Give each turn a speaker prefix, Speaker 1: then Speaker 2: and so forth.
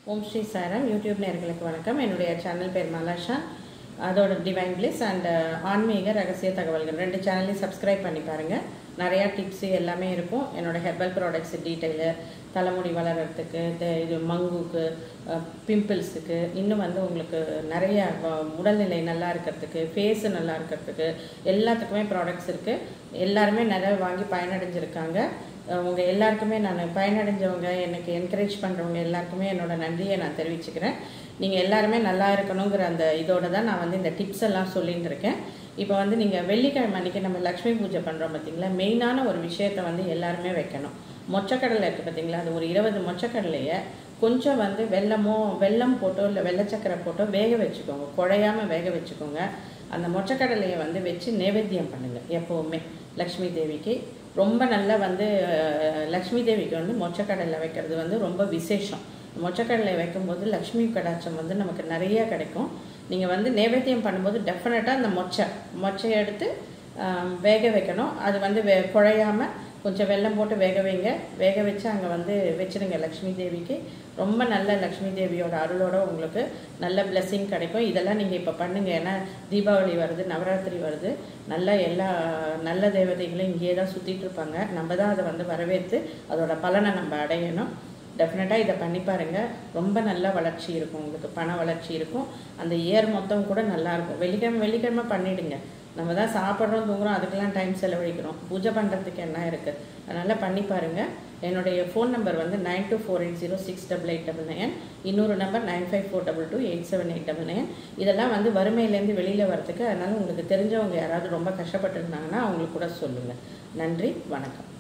Speaker 1: ஓம் ஸ்ரீ சாரம் யூடியூப் நேர்களுக்கு வணக்கம் என்னுடைய சேனல் பேர் மலாஷா அதோட டிவைன் பிளிஸ் அண்ட் ஆன்மீக ரகசிய தகவல்கள் ரெண்டு சேனலையும் சப்ஸ்கிரைப் பண்ணி பாருங்கள் நிறையா டிப்ஸு எல்லாமே இருக்கும் என்னோட ஹெர்பல் ப்ராடக்ட்ஸ் டீட்டெயிலு தலைமுடி வளர்கிறதுக்கு தெ- இது மங்குக்கு பிம்பிள்ஸுக்கு இன்னும் வந்து உங்களுக்கு நிறைய வ- உடல்நிலை நல்லா இருக்கிறதுக்கு ஃபேஸு நல்லா இருக்கிறதுக்கு எல்லாத்துக்குமே ப்ராடக்ட்ஸ் இருக்குது எல்லாருமே நிறைய வாங்கி பயனடைஞ்சிருக்காங்க உங்கள் எல்லாருக்குமே நான் பயனடைஞ்சவங்க எனக்கு என்கரேஜ் பண்ணுறவங்க எல்லாருக்குமே என்னோட நன்றியை நான் தெரிவிச்சுக்கிறேன் நீங்கள் எல்லாருமே நல்லா இருக்கணுங்கிற அந்த இதோட தான் நான் வந்து இந்த டிப்ஸ் எல்லாம் சொல்லிட்டு இருக்கேன் இப்போ வந்து நீங்கள் வெள்ளிக்கிழமை அன்றைக்கி நம்ம லக்ஷ்மி பூஜை பண்ணுறோம் பார்த்தீங்களா மெயினான ஒரு விஷயத்தை வந்து எல்லாருமே வைக்கணும் மொச்சக்கடலை இருக்குது பார்த்தீங்களா அது ஒரு இருபது மொச்சக்கடலையை கொஞ்சம் வந்து வெல்லமோ வெல்லம் போட்டோ இல்லை வெள்ளச்சக்கரை போட்டோ வேக வச்சுக்கோங்க குழையாம வேக வச்சுக்கோங்க அந்த மொச்சக்கடலையை வந்து வச்சு நைவேத்தியம் பண்ணுங்கள் எப்போவுமே லக்ஷ்மி தேவிக்கு ரொம்ப நல்லா வந்து அஹ், லக்ஷ்மி தேவிக்கு வந்து மொச்சக்கடலை வைக்கிறது வந்து ரொம்ப விசேஷம் மொச்சக்கடலை வைக்கும்போது லக்ஷ்மி கடாட்சம் வந்து நமக்கு நிறைய கிடைக்கும் நீங்கள் வந்து நைவேத்தியம் பண்ணும்போது டெஃபினட்டாக அந்த மொச்சை மொச்சையை எடுத்து ஆம், வேக வைக்கணும் அது வந்து வே குழையாம கொஞ்சம் வெல்லம் போட்டு வேக வைங்க வேக வச்சு அங்கே வந்து வச்சிடுங்க லக்ஷ்மி தேவிக்கு ரொம்ப நல்ல லக்ஷ்மி தேவியோட அருளோட உங்களுக்கு நல்ல blessing கிடைக்கும் இதெல்லாம் நீங்கள் இப்போ பண்ணுங்க ஏன்னா தீபாவளி வருது நவராத்திரி வருது நல்ல எல்லா நல்ல தேவதைகளும் இங்கேயே தான் சுற்றிட்டு இருப்பாங்க நம்ம தான் அதை வந்து வரவேற்று அதோட பலனை நம்ம அடையணும் டெஃபினட்டாக இதை பண்ணி பாருங்க ரொம்ப நல்ல வளர்ச்சி இருக்கும் உங்களுக்கு பண வளர்ச்சி இருக்கும் அந்த இயர் மொத்தம் கூட நல்லா இருக்கும் வெள்ளிக்கிழமை வெள்ளிக்கிழமை பண்ணிடுங்க நம்ம தான் சாப்பிட்றோம் தூங்குறோம் அதுக்கெல்லாம் டைம் செலவழிக்கிறோம் பூஜை பண்ணுறதுக்கு என்ன இருக்குது அதனால் பண்ணி பாருங்கள் என்னுடைய ஃபோன் நம்பர் வந்து nine two four eight zero six double eight double nine இன்னொரு number nine five four double two eight seven eight double nine இதெல்லாம் வந்து வறுமையிலேருந்து வெளியில் வரதுக்கு அதனால் உங்களுக்கு தெரிஞ்சவங்க யாராவது ரொம்ப கஷ்டப்பட்டு இருந்தாங்கன்னா அவங்களுக்கு கூட சொல்லுங்கள் நன்றி வணக்கம்